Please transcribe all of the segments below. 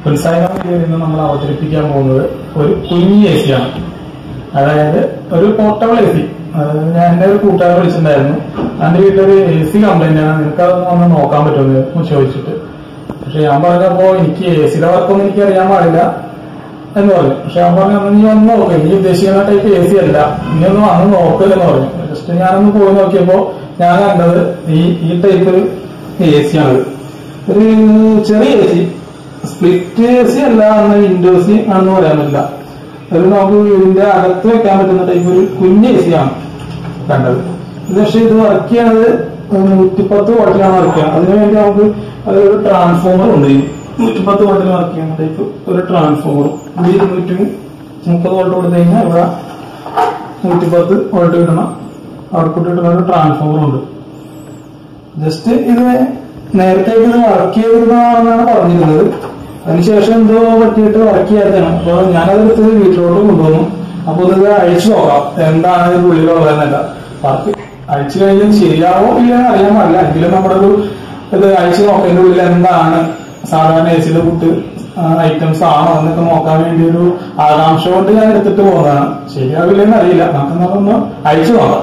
ഉത്സാഹം വീഡിയോയിൽ നിന്ന് നമ്മൾ അവതരിപ്പിക്കാൻ പോകുന്നത് ഒരു കുഞ്ഞി എ സി ആണ് അതായത് ഒരു പോർട്ടബിൾ എ സി ഞാൻ എന്റെ ഒരു കൂട്ടുകാരെ വിളിച്ചിട്ടുണ്ടായിരുന്നു എന്റെ വീട്ടിലൊരു എ സി കംപ്ലൈന്റ് ആണ് നിനക്ക് അതൊന്ന് വന്ന് നോക്കാൻ പറ്റുമെന്ന് ചോദിച്ചിട്ട് പക്ഷെ ഞാൻ പറഞ്ഞപ്പോ എനിക്ക് എ സിയുടെ വർക്കൊന്നും എനിക്ക് അറിയാൻ പാടില്ല എന്ന് പറഞ്ഞു പക്ഷെ ഞാൻ പറഞ്ഞു "എന്നാ നീ ഒന്ന് നോക്ക് നീ ഉദ്ദേശിക്കുന്ന ടൈപ്പ് എ സി അല്ല നീ ഒന്ന് വന്ന് നോക്കില്ലെന്ന് പറഞ്ഞു ജസ്റ്റ് ഞാനൊന്ന് പോയി നോക്കിയപ്പോ ഞാൻ കണ്ടത് ഈ ഈ ടൈപ്പ് എ സി ആണ് ഒരു ചെറിയ A C split A C അല്ല എന്ന വിൻഡോ സി ആണെന്ന് പറയാൻ പറ്റില്ല അത് നമുക്ക് വീടിന്റെ അകത്ത് വെക്കാൻ പറ്റുന്ന ടൈപ്പ് ഒരു കുഞ്ഞ് എ സി ആണ് കണ്ടത് ഇത് പക്ഷേ ഇത് വർക്ക് ചെയ്യണത് നൂറ്റിപ്പത്ത് വാട്ടിലാണ് വർക്ക് ചെയ്യുന്നത് അതിനുവേണ്ടി നമുക്ക് അതൊരു ട്രാൻസ്ഫോമർ ഉണ്ട് ഈ നൂറ്റിപ്പത്ത് വാട്ടിൽ വർക്ക് ചെയ്യുന്ന ടൈപ്പ് ഒരു ട്രാൻസ്ഫോമർ ഇത് ഇരുന്നൂറ്റി മുപ്പത് വോൾട്ട് കൊടുത്തു കഴിഞ്ഞാൽ ഇവിടെ നൂറ്റിപ്പത്ത് വോൾട്ട് കിട്ടണ ഔട്ട്പുട്ട് കിട്ടുന്ന ഒരു ട്രാൻസ്ഫോമർ ഉണ്ട് ജസ്റ്റ് ഇത് നേരത്തെ ഇത് വർക്ക് ചെയ്തിരുന്നതാണെന്നാണ് പറഞ്ഞിരുന്നത് അതിനുശേഷം എന്തോ പറ്റിയിട്ട് വർക്ക് ചെയ്യാത്തതാണ് അപ്പൊ ഞാനതെടുത്ത് വീട്ടിലോട്ട് കൊണ്ടുവന്നു അപ്പൊ ഇത് അഴിച്ചു നോക്കാം എന്താണ് ഇതിന്റെ ഉള്ളിലുള്ളതെന്നല്ല വർക്ക് അഴിച്ചു കഴിഞ്ഞാൽ ശരിയാവോ ഇല്ലെന്ന് അറിയാൻ പാടില്ല എങ്കിലും നമ്മുടെ ഒരു ഇത് അഴിച്ചു നോക്കുന്നതിന്റെ ഉള്ളിൽ എന്താണ് സാധാരണ എ സിയുടെ കൂട്ട് ഐറ്റംസ് ആണോ എന്നൊക്കെ നോക്കാൻ വേണ്ടി ഒരു ആകാംക്ഷ കൊണ്ട് ഞാൻ എടുത്തിട്ട് പോകുന്നതാണ് ശരിയാവില്ലെന്ന് അറിയില്ല നമുക്ക് നമുക്കൊന്ന് അഴിച്ചു നോക്കാം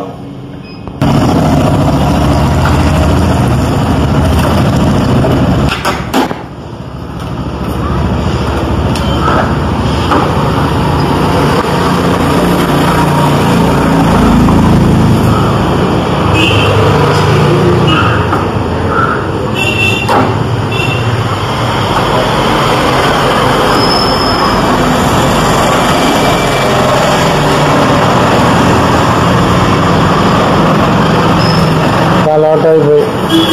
കാലാട്ടായി പോയി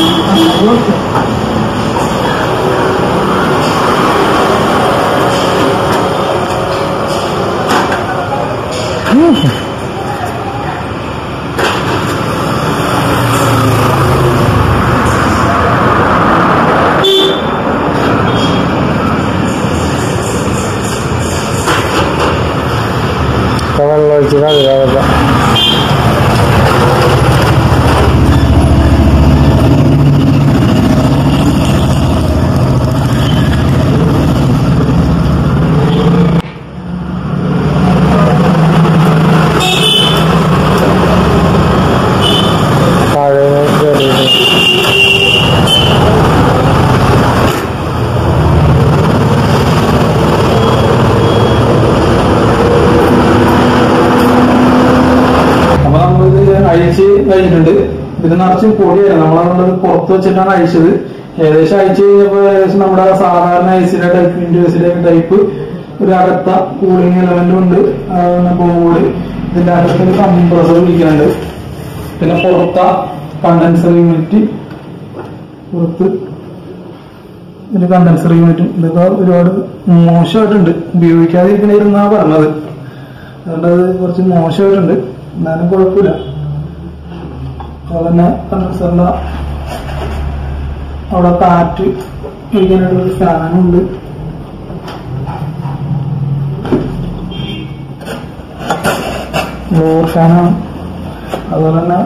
ഇപ്പൊ വെള്ളം ഒഴിച്ച് കഴുകാതെ താഴെ കയറിയിട്ട് അപ്പൊ നമ്മളിത് അഴിച്ച് കഴിഞ്ഞിട്ടുണ്ട് ഇത് നിറച്ച് പൊടിയാണ് നമ്മളതുകൊണ്ട് പുറത്ത് വെച്ചിട്ടാണ് അഴിച്ചത് ഏകദേശം അഴിച്ചു കഴിഞ്ഞപ്പോ ഏകദേശം നമ്മുടെ സാധാരണ ഐസിയുടെ ടൈപ്പ് ഇൻഡോസിന്റെ ടൈപ്പ് ഒരു അകത്ത കൂളിംഗ് എലമെന്റും ഉണ്ട് ബോർഡ് ഇതിന്റെ അകത്ത് കംപ്രസർ പിടിക്കുന്നുണ്ട് പിന്നെ പുറത്ത കണ്ടൻസർ യൂണിറ്റ് പുറത്ത് ഇതിന്റെ കണ്ടൻസർ യൂണിറ്റും ഇതൊക്കെ ഒരുപാട് മോശമായിട്ടുണ്ട് ഉപയോഗിക്കാതിരിക്കണിരുന്നാ പറഞ്ഞത് അതുകൊണ്ട് അത് കുറച്ച് മോശമായിട്ടുണ്ട് എന്നാലും കുഴപ്പമില്ല അതുതന്നെ കണ്ടൻസറിന്റെ അവിടെ കാറ്റ് ഒഴിക്കാനായിട്ട് ഒരു ഫാനുണ്ട് ഡോർ ഫാനാണ് അതുപോലെ തന്നെ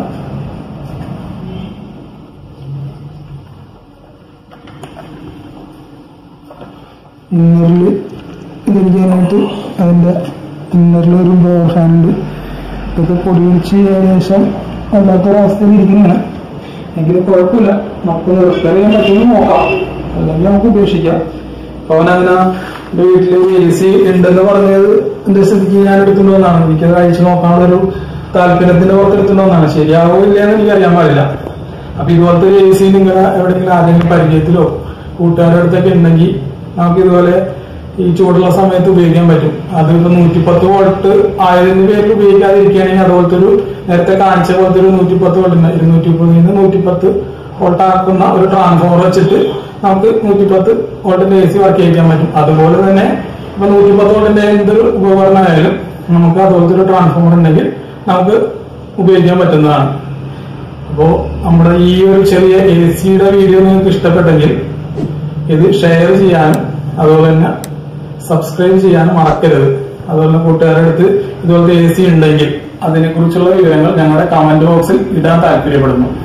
ഇന്നറിൽ ഇതിരിക്കാനായിട്ട് അതിന്റെ ഇന്നറിൽ ഒരു ഡോർ ഫാനുണ്ട് ഇതൊക്കെ പൊടി പിടിച്ച് ഏകദേശം വല്ലാത്തൊരവസ്ഥയിൽ ഇരിക്കുന്നതാണ് എങ്കിലും കുഴപ്പമില്ല നമുക്ക് റിപ്പയർ ചെയ്യാൻ പറ്റുമെന്ന് നോക്കാം അല്ലെങ്കിൽ നമുക്ക് ഉപേക്ഷിക്കാം അപ്പൊ അവനങ്ങനെ എന്റെ വീട്ടില് എ സി ഉണ്ടെന്ന് പറഞ്ഞത് എന്റെ സ്ഥിതിക്ക് ഞാൻ എടുത്തുകൊണ്ടുവന്നാണ് എനിക്കത് അയച്ചു നോക്കാനുള്ളൊരു താല്പര്യത്തിന്റെ പുറത്ത് എടുത്തുകൊണ്ടുവന്നാണ് ശരിയാവോ ഇല്ലയെന്ന് എനിക്ക് അറിയാൻ പാടില്ല അപ്പൊ ഇതുപോലത്തെ ഒരു എ സി നിങ്ങൾ എവിടെയെങ്കിലും ആരെങ്കിലും പരിചയത്തിലോ കൂട്ടുകാരുടെ അടുത്തൊക്കെ ഉണ്ടെങ്കിൽ നമുക്ക് ഇതുപോലെ ഈ ചൂടുള്ള സമയത്ത് ഉപയോഗിക്കാൻ പറ്റും അത് ഇപ്പൊ നൂറ്റിപ്പത്ത് വോൾട്ട് ആയതിന് പേരിൽ ഉപയോഗിക്കാതിരിക്കുകയാണെങ്കിൽ അതുപോലത്തെ ഒരു നേരത്തെ കാണിച്ച പോലത്തെ ഒരു നൂറ്റിപ്പത്ത് വോൾട്ട് ഉണ്ട് ഇരുന്നൂറ്റി മുപ്പതിൽ നിന്ന് നൂറ്റിപ്പത്ത് വോൾട്ട് ആക്കുന്ന ഒരു ട്രാൻസ്ഫോമർ വെച്ചിട്ട് നമുക്ക് നൂറ്റിപ്പത്ത് വോൾട്ടിന്റെ എ സി വർക്ക് ചെയ്യിക്കാൻ പറ്റും അതുപോലെ തന്നെ ഇപ്പൊ നൂറ്റിപ്പത്ത് വോൾട്ടിന്റെ എന്തൊരു ഉപകരണമായാലും നമുക്ക് അതുപോലത്തെ ഒരു ട്രാൻസ്ഫോമർ ഉണ്ടെങ്കിൽ നമുക്ക് ഉപയോഗിക്കാൻ പറ്റുന്നതാണ് അപ്പോ നമ്മുടെ ഈ ഒരു ചെറിയ എ സിയുടെ വീഡിയോ നിങ്ങൾക്ക് ഇഷ്ടപ്പെട്ടെങ്കിൽ ഇത് ഷെയർ ചെയ്യാനും അതുപോലെ തന്നെ സബ്സ്ക്രൈബ് ചെയ്യാനും മറക്കരുത് അതുപോലെ കൂട്ടുകാരുടെ അടുത്ത് ഇതുപോലത്തെ എ സി ഉണ്ടെങ്കിൽ അതിനെക്കുറിച്ചുള്ള വിവരങ്ങൾ ഞങ്ങളുടെ കമന്റ് ബോക്സിൽ ഇടാൻ താല്പര്യപ്പെടുന്നു